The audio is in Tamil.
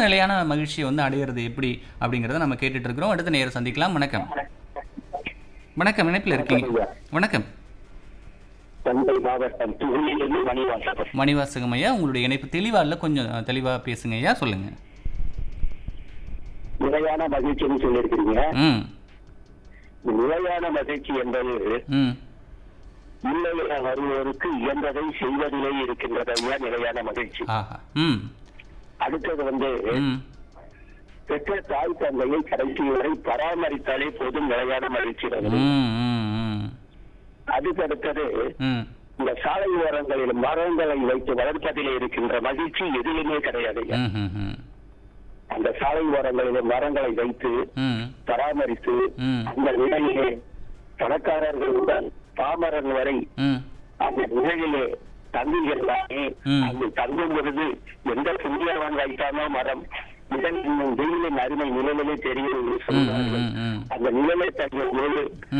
நிலையான மகிழ்ச்சியை வந்து அடையிறது எப்படி அப்படிங்கிறத நம்ம கேட்டுட்டு இருக்கிறோம் அடுத்த நேரம் சந்திக்கலாம் வணக்கம் வணக்கம் இணைப்பில் இருக்கீங்க வணக்கம் தஞ்சை மாவட்டம் துணியிலிருந்து மணிவாசகர் மணிவாசகம் ஐயா உங்களுடைய இணைப்பு தெளிவா இல்லை கொஞ்சம் தெளிவாக பேசுங்க ஐயா சொல்லுங்க நிலையான மகிழ்ச்சின்னு சொல்லியிருக்கிறீங்க ம் இந்த நிலையான மகிழ்ச்சி என்பது ம் இல்லையென வருவோருக்கு இயன்றதை செய்வதிலே இருக்கின்றது ஐயா நிலையான மகிழ்ச்சி ஆஹா ம் அடுத்தது வந்து ம் பெற்ற தாய் தந்தையை கடைசி வரை பராமரித்தாலே போதும் நிலையான மகிழ்ச்சி வருது ம் ம் ம் அதுக்கடுத்தது ம் இந்த சாலை ஓரங்களில் மரங்களை வைத்து வளர்ப்பதிலே இருக்கின்ற மகிழ்ச்சி எதிலுமே கிடையாது ஐயா. ம் ம் ம் அந்த சாலை ஓரங்களில் மரங்களை வைத்து ம் பராமரித்து ம் அந்த நிலையிலே பணக்காரர்களுடன் பாமரன் வரை ம் அந்த நிலையிலே தங்குகிறானே ம். அங்கு தங்கும் பொழுது எந்த புண்ணியவன் வைத்தானோ மரம் இதன் வெயிலின் அருமை நிழலிலே தெரியும் என்று ம் சொல்வார்கள் ம் ம் அந்த நிழலை தங்கும் போது